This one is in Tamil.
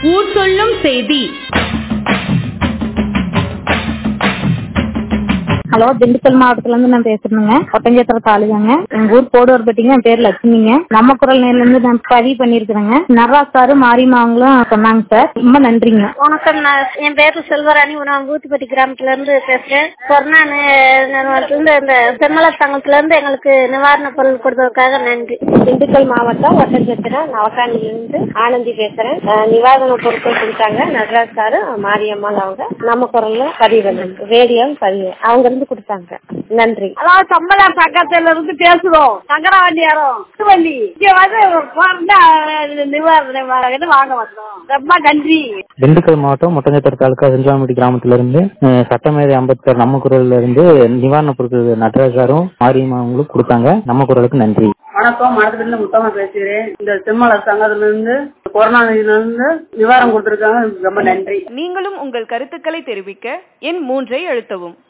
ஊர் சொல்லும் செய்தி ஹலோ திண்டுக்கல் மாவட்டத்துல இருந்து நான் பேசுறேங்க ஒட்டஞ்சத்திர தாலுகாங்க எங்க ஊர் போடுவர்பட்டிங்க என் பேர் லட்சுமிங்க நம்ம குரல் நேர்ல இருந்து நான் பதிவு பண்ணிருக்கிறேங்க நர்ராஸ் சாரு மாரியம்மாவங்களும் சொன்னாங்க சார் ரொம்ப நன்றிங்க வணக்கம் நான் என் பேரு செல்வராணி நான் ஊத்துப்பட்டி கிராமத்துல இருந்து பேசுறேன் கொரோனா இருந்து இந்த செம்மல சங்கத்துல இருந்து எங்களுக்கு நிவாரண பொருள் கொடுத்ததுக்காக நன்றி திண்டுக்கல் மாவட்டம் ஒட்டஞ்சத்திரம் நவகாணிலிருந்து ஆனந்தி பேசுறேன் அஹ் நிவாரண பொருட்கள் கொடுத்தாங்க நடராஜ் சாரு மாரியம்மாள் அவங்க நம்ம குரல்ல பதிவு பண்ணாங்க ரேடியோ பதிவு அவங்க இருந்து கொடுத்தாங்க நன்றி அதாவது சம்பளம் பக்கத்துல இருந்து பேசுறோம் சங்கராவண்டியாரம் வண்டி இங்க வந்து போறதா நிவாரணம் வாங்க வந்தோம் ரொம்ப நன்றி திண்டுக்கல் மாவட்டம் முட்டஞ்சத்திர தாலுக்கா செஞ்சாமடி கிராமத்துல இருந்து அஹ், சட்டமேதை அம்பேத்கர் நம்ம குரல்ல இருந்து நிவாரண பொருட்கள் நடராஜாரும் மாரியம்மாவங்களும் கொடுத்தாங்க நம்ம குரலுக்கு நன்றி வணக்கம் மனசுல முத்தமா பேசுகிறேன் இந்த செம்மலர் சங்கத்துல இருந்து கொரோனா இருந்து நிவாரணம் கொடுத்திருக்காங்க ரொம்ப நன்றி நீங்களும் உங்கள் கருத்துக்களை தெரிவிக்க எண் மூன்றை அழுத்தவும்